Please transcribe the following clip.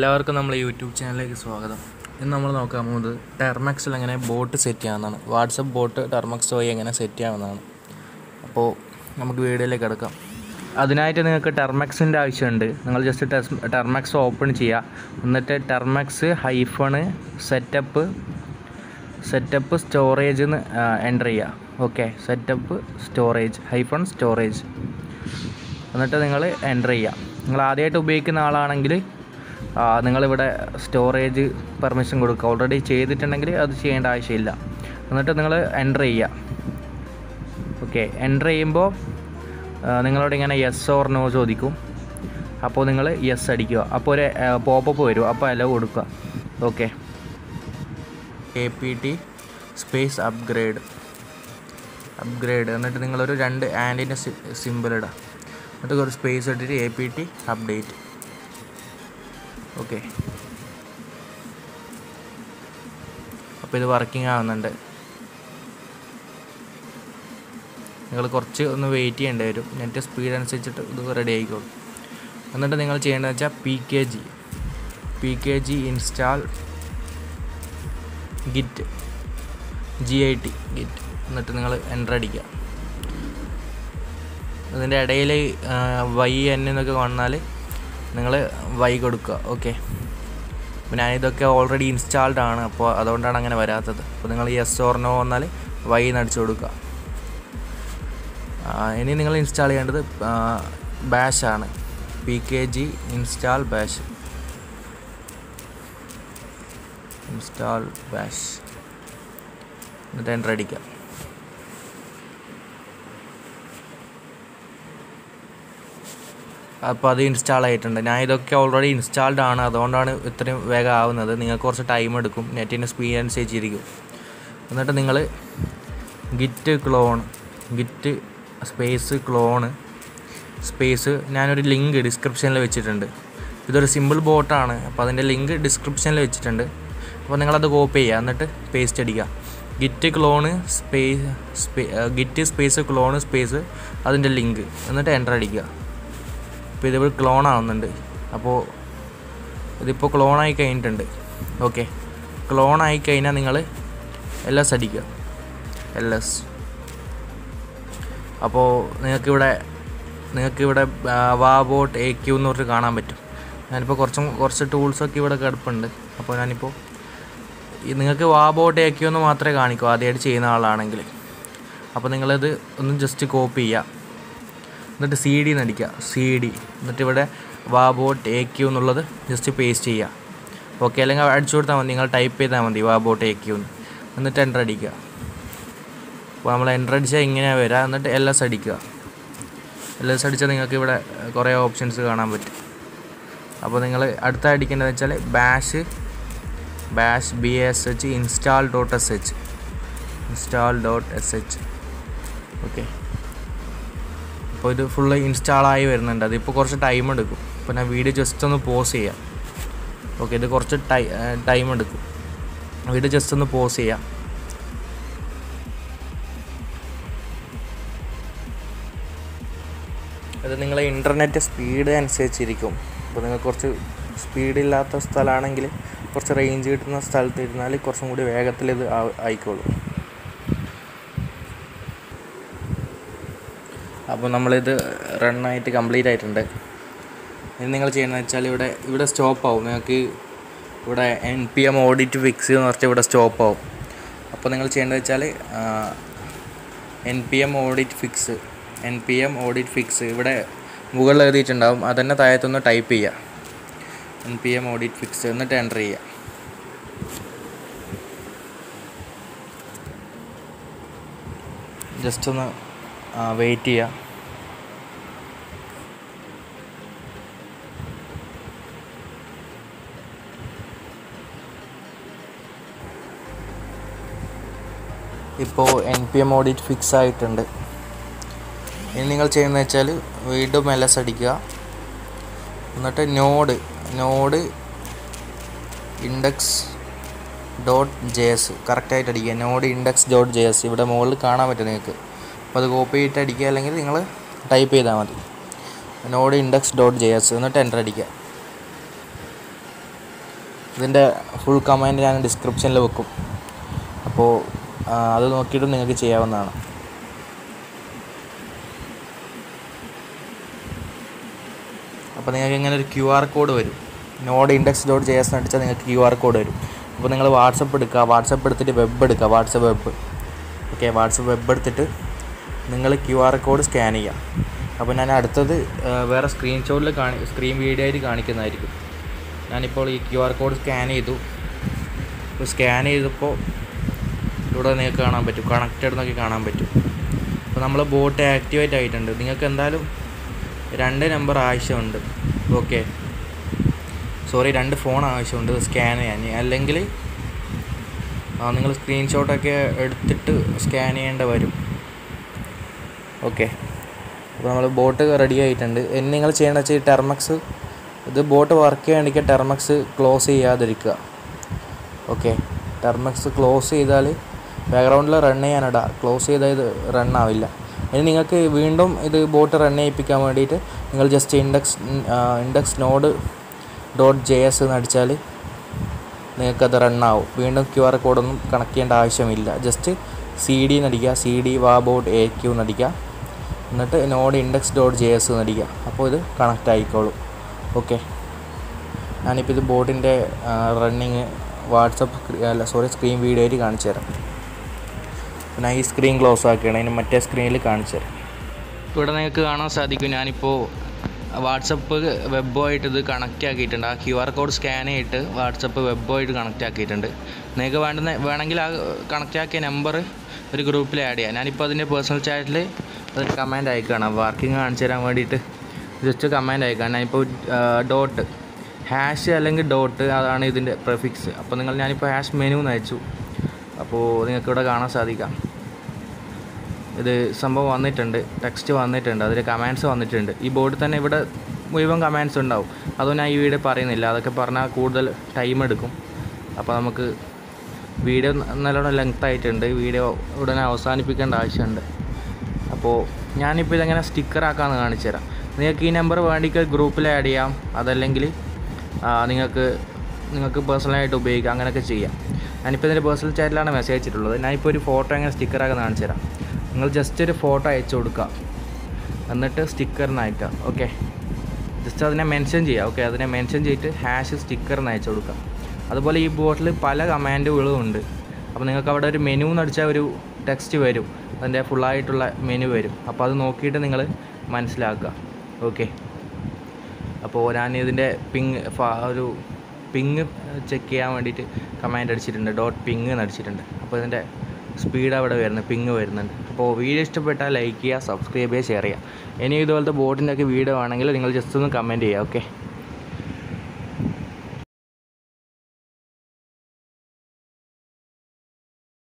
എല്ലാവർക്കും നമ്മൾ യൂട്യൂബ് ചാനലിലേക്ക് സ്വാഗതം ഇന്ന് നമ്മൾ നോക്കാൻ പോകുന്നത് ടെർമക്സിൽ എങ്ങനെ ബോട്ട് സെറ്റ് ചെയ്യാമെന്നാണ് വാട്സപ്പ് ബോട്ട് ടെർമക്സ് വഴി എങ്ങനെ സെറ്റ് ചെയ്യാമെന്നാണ് അപ്പോൾ നമുക്ക് വീഡിയോയിലേക്ക് കിടക്കാം അതിനായിട്ട് നിങ്ങൾക്ക് ടെർമക്സിൻ്റെ ആവശ്യമുണ്ട് നിങ്ങൾ ജസ്റ്റ് ടെസ് ടെർമക്സ് ഓപ്പൺ ചെയ്യുക എന്നിട്ട് Termux hyphen setup setup storage എന്ന് എൻ്റർ ചെയ്യുക okay setup storage hyphen storage എന്നിട്ട് നിങ്ങൾ എൻ്റർ ചെയ്യുക നിങ്ങൾ ആദ്യമായിട്ട് ഉപയോഗിക്കുന്ന ആളാണെങ്കിൽ ആ, നിങ്ങളിവിടെ സ്റ്റോറേജ് പെർമിഷൻ കൊടുക്കുക ഓൾറെഡി ചെയ്തിട്ടുണ്ടെങ്കിൽ അത് ചെയ്യേണ്ട ആവശ്യമില്ല എന്നിട്ട് നിങ്ങൾ എൻ്റർ ചെയ്യുക ഓക്കെ എൻ്റർ ചെയ്യുമ്പോൾ ആ, നിങ്ങളോട് ഇങ്ങനെ യെസ് ഓർ നോ ചോദിക്കും അപ്പോൾ നിങ്ങൾ യെസ് അടിക്കുക അപ്പോൾ ഒരു പോപ്പപ്പ് വരും അപ്പോൾ അലോ കൊടുക്കുക okay A P T space upgrade upgrade എന്നിട്ട് നിങ്ങളൊരു രണ്ട് ആൻറ്റിൻ്റെ സിമ്പിൾ ഇടുക എന്നിട്ട് ഒരു സ്പേസ് ഇട്ടിട്ട് A P T update okay അപ്പോൾ ഇത് വർക്കിംഗ് ആവുന്നുണ്ട് നിങ്ങൾ കുറച്ച് ഒന്ന് വെയിറ്റ് ചെയ്യേണ്ടി വരും നെറ്റ് സ്പീഡ് അനുസരിച്ചിട്ട് ഇത് റെഡി ആയിക്കോളും എന്നിട്ട് നിങ്ങൾ ചെയ്യേണ്ടത് വെച്ചാൽ P K G P K G install git G I T git എന്നിട്ട് നിങ്ങൾ എൻ്റർ അടിക്കുക ഇതിൻ്റെ ഇടയിൽ വൈ എൻ എന്നൊക്കെ വന്നാൽ നിങ്ങൾ വൈ കൊടുക്കുക ഓക്കെ അപ്പോൾ ഞാനിതൊക്കെ ഓൾറെഡി ഇൻസ്റ്റാൾഡ് ആണ് അപ്പോൾ അതുകൊണ്ടാണ് അങ്ങനെ വരാത്തത് അപ്പോൾ നിങ്ങൾ യെസ് ഓർ നോ വന്നാൽ വൈ എന്ന് അടിച്ചു കൊടുക്കുക ആ, ഇനി നിങ്ങൾ ഇൻസ്റ്റാൾ ചെയ്യേണ്ടത് ബാഷ് ആണ് P K G install bash install bash എന്നിട്ട് എൻ്റർ അടിക്കുക അപ്പോൾ അത് ഇൻസ്റ്റാൾ ആയിട്ടുണ്ട് ഞാൻ ഇതൊക്കെ ഓൾറെഡി ഇൻസ്റ്റാൾഡ് ആണ് അതുകൊണ്ടാണ് ഇത്രയും വേഗം ആവുന്നത് നിങ്ങൾക്ക് കുറച്ച് ടൈം എടുക്കും നെറ്റിൻ്റെ സ്പീഡ് അനുസരിച്ചിരിക്കും എന്നിട്ട് നിങ്ങൾ git clone git space clone space ഞാനൊരു ലിങ്ക് ഡിസ്ക്രിപ്ഷനിൽ വെച്ചിട്ടുണ്ട് ഇതൊരു സിമ്പിൾ ബോട്ടാണ് അപ്പോൾ അതിൻ്റെ ലിങ്ക് ഡിസ്ക്രിപ്ഷനിൽ വെച്ചിട്ടുണ്ട് അപ്പോൾ നിങ്ങളത് കോപ്പി ചെയ്യുക എന്നിട്ട് പേസ്റ്റ് അടിക്കുക git clone space space git space clone space അതിൻ്റെ ലിങ്ക് എന്നിട്ട് എൻ്റർ അടിക്കുക ഇപ്പോൾ ഇതിപ്പോൾ ക്ലോൺ ആവുന്നുണ്ട് അപ്പോൾ ഇതിപ്പോൾ ക്ലോൺ ആയി കഴിഞ്ഞിട്ടുണ്ട് ഓക്കെ ക്ലോൺ ആയി കഴിഞ്ഞാൽ നിങ്ങൾ എൽ എസ് അടിക്കുക എൽ എസ് അപ്പോൾ നിങ്ങൾക്കിവിടെ നിങ്ങൾക്കിവിടെ വാബോട്ട് എ ക്യൂ എന്ന് പറഞ്ഞിട്ട് കാണാൻ പറ്റും ഞാനിപ്പോൾ കുറച്ചും കുറച്ച് ടൂൾസൊക്കെ ഇവിടെ കിടപ്പുണ്ട് അപ്പോൾ ഞാനിപ്പോൾ ഈ നിങ്ങൾക്ക് വാബോട്ട് എ ക്യൂ എന്ന് മാത്രമേ കാണിക്കൂ ആദ്യമായിട്ട് ചെയ്യുന്ന ആളാണെങ്കിൽ അപ്പോൾ നിങ്ങളത് ഒന്ന് ജസ്റ്റ് കോപ്പി ചെയ്യുക എന്നിട്ട് സി ഡി നടിക്കുക സി ഡി എന്നിട്ട് ഇവിടെ വാബോട്ട് എ ക്യൂ എന്നുള്ളത് ജസ്റ്റ് പേസ്റ്റ് ചെയ്യുക ഓക്കെ അല്ലെങ്കിൽ അടിച്ചു കൊടുത്താൽ മതി നിങ്ങൾ ടൈപ്പ് ചെയ്താൽ മതി വാബോട്ട് എ ക്യൂ എന്ന് എന്നിട്ട് എൻ്റർ അടിക്കുക അപ്പോൾ നമ്മൾ എൻ്റർ അടിച്ചാൽ ഇങ്ങനെയാണ് വരിക എന്നിട്ട് എൽ എസ് അടിക്കുക എൽ എസ് അടിച്ചാൽ നിങ്ങൾക്ക് ഇവിടെ കുറേ ഓപ്ഷൻസ് കാണാൻ പറ്റും അപ്പോൾ നിങ്ങൾ അടുത്ത അടിക്കേണ്ടത് വെച്ചാൽ bash bash B S H install dot S H install dot S H okay അപ്പോൾ ഇത് ഫുള്ള് ഇൻസ്റ്റാളായി വരുന്നുണ്ട് അതിപ്പോൾ കുറച്ച് ടൈം എടുക്കും അപ്പോൾ ഞാൻ വീഡിയോ ജസ്റ്റ് ഒന്ന് പോസ് ചെയ്യാം ഓക്കെ ഇത് കുറച്ച് ടൈ ടൈം എടുക്കും വീഡിയോ ജസ്റ്റ് ഒന്ന് പോസ് ചെയ്യാം അത് നിങ്ങളെ ഇൻ്റർനെറ്റ് സ്പീഡ് അനുസരിച്ചിരിക്കും അപ്പോൾ നിങ്ങൾക്ക് കുറച്ച് സ്പീഡില്ലാത്ത സ്ഥലമാണെങ്കിൽ കുറച്ച് റേഞ്ച് കിട്ടുന്ന സ്ഥലത്ത് ഇരുന്നാൽ കുറച്ചും കൂടി വേഗത്തിൽ ഇത് ആ- ആയിക്കോളും അപ്പോൾ നമ്മളിത് റണ്ണായിട്ട് കംപ്ലീറ്റ് ആയിട്ടുണ്ട് ഇനി നിങ്ങൾ ചെയ്യുന്നത് വെച്ചാൽ ഇവിടെ ഇവിടെ സ്റ്റോപ്പ് ആവും നിങ്ങൾക്ക് ഇവിടെ N P M audit fix എന്ന് പറഞ്ഞാൽ ഇവിടെ സ്റ്റോപ്പ് ആവും അപ്പോൾ നിങ്ങൾ ചെയ്യേണ്ടത് വെച്ചാൽ N P M audit fix N P M audit fix ഇവിടെ മുകളിൽ എഴുതിയിട്ടുണ്ടാവും അതന്നെ താഴത്തൊന്ന് ടൈപ്പ് ചെയ്യുക N P M audit fix എന്നിട്ട് എൻ്റർ ചെയ്യുക ജസ്റ്റ് ഒന്ന് വെയിറ്റ് ചെയ്യുക ഇപ്പോൾ N P M audit fix ആയിട്ടുണ്ട് ഇനി നിങ്ങൾ ചെയ്യുന്നത് വെച്ചാൽ വീണ്ടും എൽ എസ് അടിക്കുക എന്നിട്ട് node node index dot J S കറക്റ്റായിട്ട് അടിക്കുക node index dot J S ഇവിടെ മുകളിൽ കാണാൻ പറ്റും നിങ്ങൾക്ക് അപ്പോൾ അത് കോപ്പി ചെയ്തിട്ട് അടിക്കുക അല്ലെങ്കിൽ നിങ്ങൾ ടൈപ്പ് ചെയ്താൽ മതി node index dot J S എന്നിട്ട് എൻ്റർ അടിക്കുക ഇതിൻ്റെ ഫുൾ കമൻറ്റ് ഞാൻ ഡിസ്ക്രിപ്ഷനിൽ വെക്കും അപ്പോൾ ആ, അത് നോക്കിയിട്ട് നിങ്ങൾക്ക് ചെയ്യാവുന്നതാണ് അപ്പോൾ നിങ്ങൾക്ക് ഇങ്ങനെ ഒരു ക്യു ആർ കോഡ് വരും node index dot J S അടിച്ചാൽ നിങ്ങൾക്ക് ക്യു ആർ കോഡ് വരും അപ്പോൾ നിങ്ങൾ വാട്സപ്പ് എടുക്കുക വാട്സപ്പ് എടുത്തിട്ട് വെബ് എടുക്കുക WhatsApp web okay WhatsApp web എടുത്തിട്ട് നിങ്ങൾ ക്യു ആർ കോഡ് സ്കാൻ ചെയ്യാം അപ്പോൾ ഞാൻ അടുത്തത് ആ, വേറെ സ്ക്രീൻഷോട്ടിൽ കാണി സ്ക്രീൻ വീഡിയോ ആയിട്ട് കാണിക്കുന്നതായിരിക്കും ഞാനിപ്പോൾ ഈ ക്യു ആർ കോഡ് സ്കാൻ ചെയ്തു ഇപ്പോൾ സ്കാൻ ചെയ്തപ്പോൾ ഇവിടെ നിങ്ങൾക്ക് കാണാൻ പറ്റും കണക്റ്റഡ് എന്നൊക്കെ കാണാൻ പറ്റും അപ്പോൾ നമ്മൾ ബോട്ട് ആക്ടിവേറ്റ് ആയിട്ടുണ്ട് നിങ്ങൾക്ക് എന്തായാലും രണ്ട് നമ്പർ ആവശ്യമുണ്ട് ഓക്കെ സോറി രണ്ട് ഫോൺ ആവശ്യമുണ്ട് സ്കാൻ ചെയ്യാൻ അല്ലെങ്കിൽ നിങ്ങൾ സ്ക്രീൻഷോട്ടൊക്കെ എടുത്തിട്ട് സ്കാൻ ചെയ്യേണ്ട വരും ഓക്കെ അപ്പോൾ നമ്മൾ ബോട്ട് റെഡി ആയിട്ടുണ്ട് ഇനി നിങ്ങൾ ചെയ്യേണ്ടത് വെച്ചാൽ ടെർമക്സ് ഇത് ബോട്ട് വർക്ക് ചെയ്യണമെങ്കിൽ ടെർമക്സ് ക്ലോസ് ചെയ്യാതിരിക്കുക ഓക്കെ ടെർമക്സ് ക്ലോസ് ചെയ്താൽ ബാക്ക്ഗ്രൗണ്ടിൽ റൺ ചെയ്യാനിടാം ക്ലോസ് ചെയ്താൽ ഇത് റൺ ആവില്ല ഇനി നിങ്ങൾക്ക് വീണ്ടും ഇത് ബോട്ട് റൺ ചെയ്യിപ്പിക്കാൻ വേണ്ടിയിട്ട് നിങ്ങൾ just index index node dot J S എന്ന് അടിച്ചാൽ നിങ്ങൾക്കത് റണ്ണാവും വീണ്ടും ക്യു ആർ കോഡൊന്നും കണക്ട് ചെയ്യേണ്ട ആവശ്യമില്ല ജസ്റ്റ് സി ഡി എന്നടിക്കുക C D wabot A Q എന്നടിക്കുക എന്നിട്ട് node index dot J S എന്നടിക്കുക അപ്പോൾ ഇത് കണക്റ്റ് ആയിക്കോളും ഓക്കെ ഞാനിപ്പോൾ ഇത് ബോട്ടിൻ്റെ റണ്ണിങ് വാട്സപ്പ് അല്ല സോറി സ്ക്രീൻ വീഡിയോ ആയിട്ട് കാണിച്ചു തരാം പിന്നെ ഈ സ്ക്രീൻ ക്ലോസ് ആക്കുകയാണ് അതിന് മറ്റേ സ്ക്രീനിൽ കാണിച്ചു തരാം ഇവിടെ നിങ്ങൾക്ക് കാണാൻ സാധിക്കും ഞാനിപ്പോൾ വാട്സപ്പ് വെബുമായിട്ട് ഇത് കണക്റ്റ് ആക്കിയിട്ടുണ്ട് ആ ക്യു ആർ കോഡ് സ്കാൻ ചെയ്തിട്ട് വാട്സപ്പ് വെബുമായിട്ട് കണക്റ്റ് ആക്കിയിട്ടുണ്ട് നിങ്ങൾക്ക് വേണ്ടുന്ന വേണമെങ്കിൽ ആ കണക്റ്റ് ആക്കിയ നമ്പർ ഒരു ഗ്രൂപ്പിൽ ആഡ് ചെയ്യാം ഞാനിപ്പോൾ അതിൻ്റെ പേഴ്സണൽ ചാറ്റിൽ ഒരു കമാൻഡ് അയക്കുകയാണ് വർക്കിംഗ് കാണിച്ചു തരാൻ വേണ്ടിയിട്ട് ജസ്റ്റ് കമാൻഡ് അയക്കാം ഞാനിപ്പോൾ ഡോട്ട് ഹാഷ് അല്ലെങ്കിൽ ഡോട്ട് അതാണ് ഇതിൻ്റെ പ്രിഫിക്സ് അപ്പോൾ നിങ്ങൾ ഞാനിപ്പോൾ ഹാഷ് മെനു എന്ന് അയച്ചു അപ്പോൾ നിങ്ങൾക്ക് ഇവിടെ കാണാൻ സാധിക്കാം ഇത് സംഭവം വന്നിട്ടുണ്ട് ടെക്സ്റ്റ് വന്നിട്ടുണ്ട് അതിൽ കമാൻഡ്സ് വന്നിട്ടുണ്ട് ഈ ബോർഡിൽ തന്നെ ഇവിടെ മുഴുവൻ കമാൻഡ്സ് ഉണ്ടാവും അതൊന്നും ഞാൻ ഈ വീഡിയോ പറയുന്നില്ല അതൊക്കെ പറഞ്ഞാൽ കൂടുതൽ ടൈം എടുക്കും അപ്പോൾ നമുക്ക് വീഡിയോ നല്ലോണം ലെങ്ത് ആയിട്ടുണ്ട് വീഡിയോ ഉടനെ അവസാനിപ്പിക്കേണ്ട ആവശ്യമുണ്ട് അപ്പോൾ ഞാനിപ്പോൾ ഇതെങ്ങനെ സ്റ്റിക്കർ ആക്കാമെന്ന് കാണിച്ചു തരാം നിങ്ങൾക്ക് ഈ നമ്പർ വേണ്ടിക്ക് ഗ്രൂപ്പിൽ ആഡ് ചെയ്യാം അതല്ലെങ്കിൽ ആ, നിങ്ങൾക്ക് നിങ്ങൾക്ക് പേഴ്സണലായിട്ട് ഉപയോഗിക്കാം അങ്ങനെയൊക്കെ ചെയ്യാം ഞാനിപ്പോൾ ഇതിൻ്റെ പേഴ്സണൽ ചാറ്റിലാണ് മെസ്സേജ് അയച്ചിട്ടുള്ളത് ഞാനിപ്പോൾ ഒരു ഫോട്ടോ എങ്ങനെ സ്റ്റിക്കർ ആക്കാൻ കാണിച്ചു തരാം നിങ്ങൾ ജസ്റ്റ് ഒരു ഫോട്ടോ അയച്ചു കൊടുക്കുക എന്നിട്ട് സ്റ്റിക്കറിന് അയക്കുക ഓക്കെ ജസ്റ്റ് അതിനെ മെൻഷൻ ചെയ്യുക ഓക്കെ അതിനെ മെൻഷൻ ചെയ്തിട്ട് ഹാഷ് സ്റ്റിക്കറിന് അയച്ചു കൊടുക്കുക അതുപോലെ ഈ ബോട്ടിൽ പല കമാൻഡുകളും ഉണ്ട് അപ്പോൾ നിങ്ങൾക്ക് അവിടെ ഒരു മെനു എന്ന് അടിച്ചാൽ ഒരു ടെക്സ്റ്റ് വരും അതിൻ്റെ ഫുള്ളായിട്ടുള്ള മെനു വരും അപ്പോൾ അത് നോക്കിയിട്ട് നിങ്ങൾ മനസ്സിലാക്കുക ഓക്കെ അപ്പോൾ ഞാൻ ഇതിൻ്റെ പിങ് ഒരു പിങ് ചെക്ക് ചെയ്യാൻ വേണ്ടിയിട്ട് കമാൻഡ് അടിച്ചിട്ടുണ്ട് ഡോട്ട് പിങ് എന്ന് അടിച്ചിട്ടുണ്ട് അപ്പോൾ ഇതിൻ്റെ സ്പീഡ് അവിടെ വരുന്നത് പിങ് വരുന്നുണ്ട് അപ്പോൾ വീഡിയോ ഇഷ്ടപ്പെട്ടാൽ ലൈക്ക് ചെയ്യുക സബ്സ്ക്രൈബ് ചെയ്യുക ഷെയർ ചെയ്യുക ഇനി ഇതുപോലത്തെ ബോട്ടിൻ്റെ ഒക്കെ വീഡിയോ ആണെങ്കിൽ നിങ്ങൾ ജസ്റ്റ് ഒന്ന് കമൻറ്റ് ചെയ്യുക ഓക്കെ